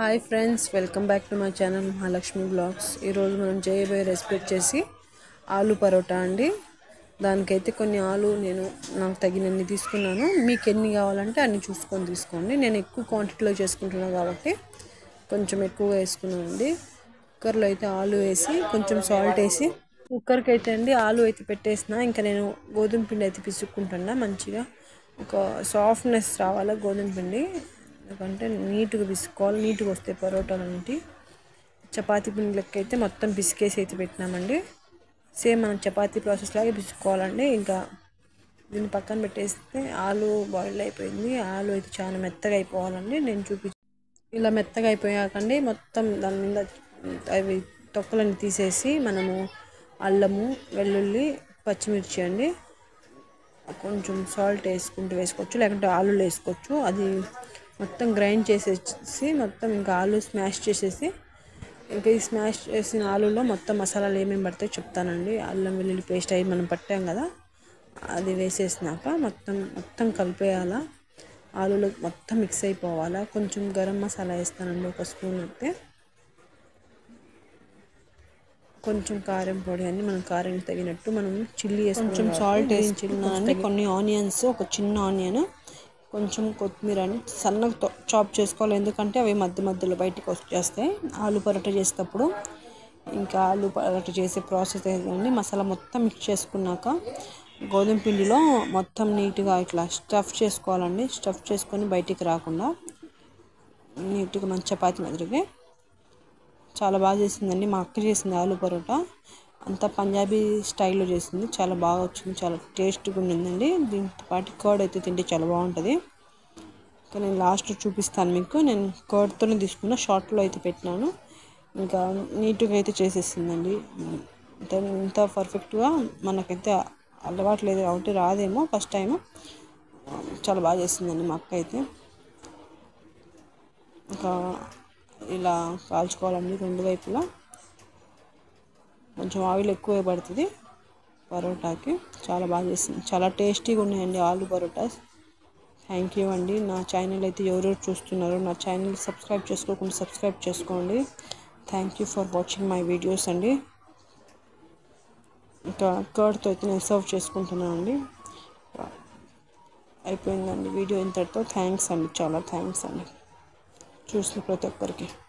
hi friends welcome back to my channel Mahalakshmi blogs ఈరోజు మనం చేయబోయే రెసిపీ వచ్చేసి ఆలు పరోటా అండి దానికైతే కొన్ని ఆలు నేను నాకు తగినన్ని తీసుకున్నాను మీకు ఎన్ని కావాలంటే అన్ని చూసుకొని తీసుకోండి నేను ఎక్కువ క్వాంటిటీలో చేసుకుంటున్నాను కాబట్టి కొంచెం ఎక్కువగా వేసుకున్నాను అండి కుక్కర్లో అయితే ఆలు వేసి కొంచెం సాల్ట్ వేసి కుక్కర్కి అయితే అండి ఆలు అయితే పెట్టేసిన ఇంకా నేను గోధుమ పిండి అయితే పిసుక్కుంటున్నా మంచిగా ఒక సాఫ్ట్నెస్ రావాలా గోధుమ పిండి ఎందుకంటే నీట్గా పిసుకోవాలి నీట్గా వస్తాయి పరోటాలు అనేవి చపాతీ పిండి లెక్క అయితే మొత్తం పిసికేసి అయితే పెట్టినామండి సేమ్ మనం చపాతీ ప్రాసెస్ లాగే పిసుకోవాలండి ఇంకా దీన్ని పక్కన పెట్టేస్తే ఆలు బాయిల్ అయిపోయింది ఆలు అయితే చాలా మెత్తగా అయిపోవాలండి నేను చూపి ఇలా మెత్తగా అయిపోయాకండి మొత్తం దాని మీద అవి తొక్కలను తీసేసి మనము అల్లము వెల్లుల్లి పచ్చిమిర్చి అండి కొంచెం సాల్ట్ వేసుకుంటూ వేసుకోవచ్చు లేకుంటే ఆలులు వేసుకోవచ్చు అది మొత్తం గ్రైండ్ చేసేసి మొత్తం ఇంకా ఆలు స్మాష్ చేసేసి ఇంకా ఈ స్మాష్ చేసిన ఆలులో మొత్తం మసాలాలు ఏమేమి పడతాయో చెప్తానండి అల్లం వెల్లుల్లి పేస్ట్ అవి మనం పట్టాం కదా అది వేసేసినాక మొత్తం మొత్తం కలిపేయాలా ఆలులో మొత్తం మిక్స్ అయిపోవాలా కొంచెం గరం మసాలా వేస్తానండి ఒక స్పూన్ అయితే కొంచెం కారం పొడి అన్ని మనం కారం తగినట్టు మనం చిల్లీ వేసి కొంచెం సాల్ట్ వేసి చిల్లి కొన్ని ఆనియన్స్ ఒక చిన్న ఆనియన్ కొంచెం కొత్తిమీర అని సన్నగా చాప్ చేసుకోవాలి ఎందుకంటే అవి మధ్య మధ్యలో బయటకు వచ్చేస్తాయి ఆలు పరోటా చేసేటప్పుడు ఇంకా ఆలు పరోటా చేసే ప్రాసెస్ ఏంటండి మసాలా మొత్తం మిక్స్ చేసుకున్నాక గోధుమ పిండిలో మొత్తం నీట్గా ఇట్లా స్టఫ్ చేసుకోవాలండి స్టఫ్ చేసుకొని బయటికి రాకుండా నీట్గా మన చపాతి మాదిరిగా చాలా బాగా చేసిందండి మా అక్క చేసింది ఆలు పరోటా అంతా పంజాబీ స్టైల్లో చేసింది చాలా బాగా వచ్చింది చాలా టేస్ట్గా ఉండిందండి దీంతో పాటు కర్డ్ అయితే తింటే చాలా బాగుంటుంది ఇంకా నేను లాస్ట్ చూపిస్తాను మీకు నేను కర్డ్తోనే తీసుకున్న షార్ట్లో అయితే పెట్టినాను ఇంకా నీట్గా అయితే చేసేసిందండి ఇంత పర్ఫెక్ట్గా మనకైతే అలవాటు లేదు కాబట్టి రాదేమో ఫస్ట్ టైం చాలా బాగా చేసిందండి మా అక్క అయితే ఇంకా ఇలా కాల్చుకోవాలండి రెండు వైపులా కొంచెం ఆయిల్ ఎక్కువ పడుతుంది పరోటాకి చాలా బాగా చేసింది చాలా టేస్టీగా ఉన్నాయండి ఆలు పరోటాస్ థ్యాంక్ యూ అండి నా ఛానల్ అయితే ఎవరెవరు చూస్తున్నారో నా ఛానల్ సబ్స్క్రైబ్ చేసుకోకుండా సబ్స్క్రైబ్ చేసుకోండి thank you for watching my videos అండి ఇంకా కర్డ్తో అయితే నేను సర్వ్ చేసుకుంటున్నాను అండి అయిపోయిందండి వీడియో ఇంతటితో థ్యాంక్స్ అండి చాలా థ్యాంక్స్ అండి చూసిన ప్రతి ఒక్కరికి